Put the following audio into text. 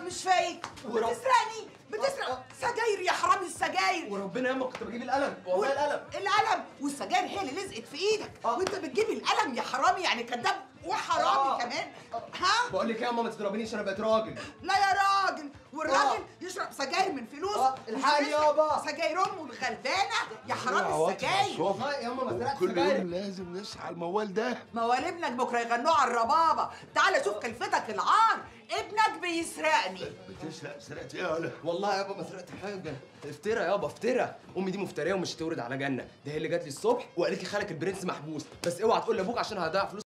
مش فايق ورب- بتسرقني بتسرق سجاير يا حرامي السجاير وربنا ياما كنت بجيب القلم والله القلم القلم والسجاير هي اللي لزقت في ايدك آه. وانت بتجيب القلم يا حرامي يعني كذاب وحرامي آه. كمان ها بقول لك ايه يا ماما ما تضربينيش انا بقيت راجل لا يا راجل والراجل آه. يشرب سجاير من فلوس آه، الحقني مش بيشرب يابا. سجاير امه الغلبانه يا حرامي عواطف السجاير والله يا ماما ما سرقتش كل سجاير يوم لازم نصحى الموال ده موال ابنك بكره يغنوا على الربابه تعال شوف كلفتك العار ابنك بيسرقني بتسرق سرقت ايه ولا والله يابا ما سرقت حاجه افترى يابا افترى امي دي مفتريه ومش هتورد على جنه ده هي اللي جات لي الصبح وقالت لي خالك البرنس محبوس بس اوعى تقول لابوك عشان هيضيع فلوس